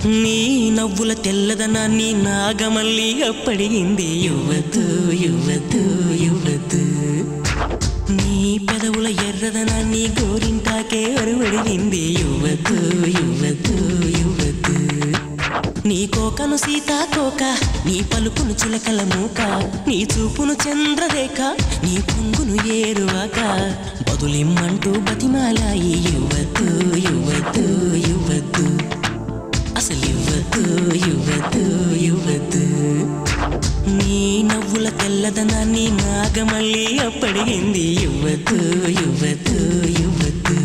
నీ నవ్వుల తెల్లదనాన్ని నాగమల్లి అప్పడిగింది యువతు యువతు యువతు నీ పెదవుల ఎర్రదనాన్ని గోరింటాకే అరువడిగింది యువతు యువతు యువతు నీ కోకను సీతాకోక నీ పలుకును చిలకల మూక నీ చూపును చంద్రరేఖ నీ పొంగును ఏరువాక బదులిమ్మంటూ బతిమాలాయి యువతు యువతు యువతు అసలు యువతు యువతు యువతు నీ నవ్వుల తెల్లదనాన్ని నాగమల్లి అప్పడిగింది యువతు యువతు యువతు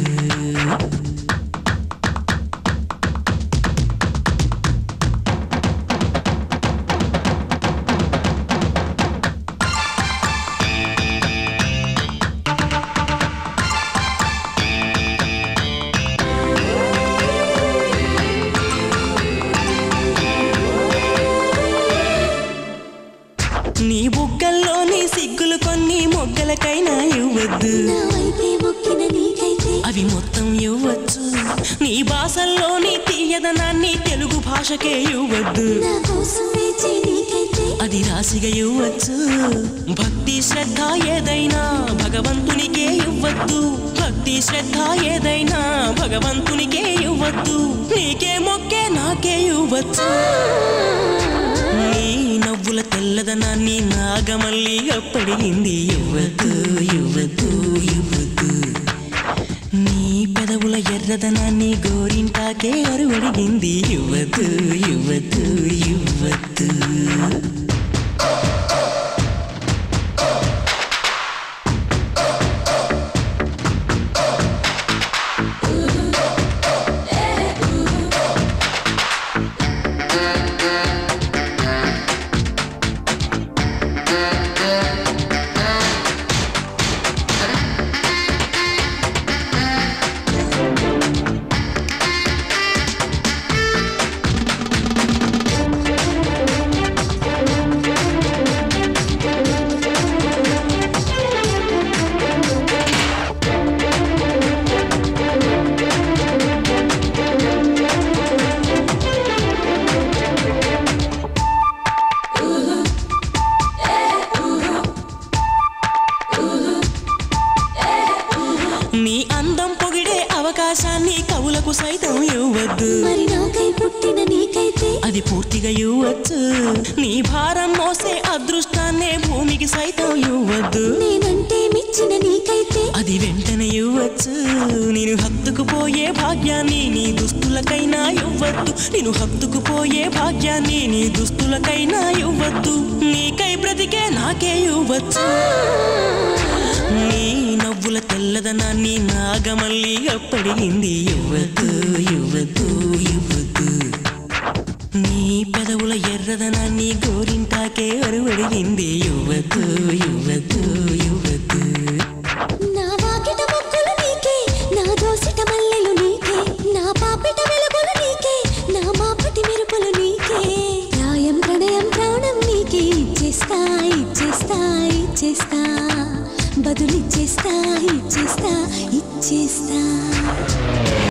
నీ బుగ్గల్లోని సిగ్గులు కొన్ని మొగ్గలకైనా ఇవ్వద్దు నా వైపే మొక్కిన నీకైతే అవి మొత్తం ఇవ్వచ్చు నీ భాషల్లోని తీయదనాన్ని తెలుగు భాషకే ఇవ్వద్దు నా కోసం వేచే నీకైతే అది రాశిగా ఇవ్వచ్చు భక్తి శ్రద్ధ ఏదైనా భగవంతునికే ఇవ్వద్దు భక్తి శ్రద్ధ ఏదైనా భగవంతునికే ఇవ్వద్దు నీకే మొక్కే నాకే ఇవ్వచ్చు నీ నవ్వుల తెల్లదనాన్ని నాగమల్లి అప్పడిగింది యువతు యువతు యువతు నీ పెదవుల ఎర్రదనాన్ని గోరింటాకే అరువడిగింది యువతు యువతు యువతు నీ అందం పొగిడే అవకాశాన్ని కవులకు సైతం ఇవ్వద్దు మరి నాకై పుట్టిన నీకైతే అది పూర్తిగా ఇవ్వచ్చు నీ భారం మోసే అదృష్టాన్నే భూమికి సైతం ఇవ్వద్దు నేనంటే మెచ్చిన నీకైతే అది వెంటనే ఇవ్వచ్చు నేను హత్తుకుపోయే భాగ్యాన్ని నీ దుస్తులకైనా ఇవ్వద్దు నేను హత్తుకుపోయే భాగ్యాన్ని నీ దుస్తులకైనా ఇవ్వద్దు నీకై బ్రతికే నాకే ఇవ్వచ్చు నీ నవ్వుల తెల్లదనాన్ని నాగమల్లి అప్పడిగింది యువతు యువతు యువతు నీ పెదవుల ఎర్రదనాన్ని గోరింటాకే అరువడిగింది యువతు యువతు యువతు నా వాకిట మొక్కలు నీకే నా దోసిట మల్లెలు నీకే నా పాపిట వెలుగులు నీకే నా మాపటి మెరుపులు నీకే ప్రాయం ప్రణయం ప్రాణం నీకే ఇచ్చేస్తా ఇచ్చేస్తా ఇచ్చేస్తా బదులిచ్చేస్తా ఇచ్చేస్తా ఇచ్చేస్తా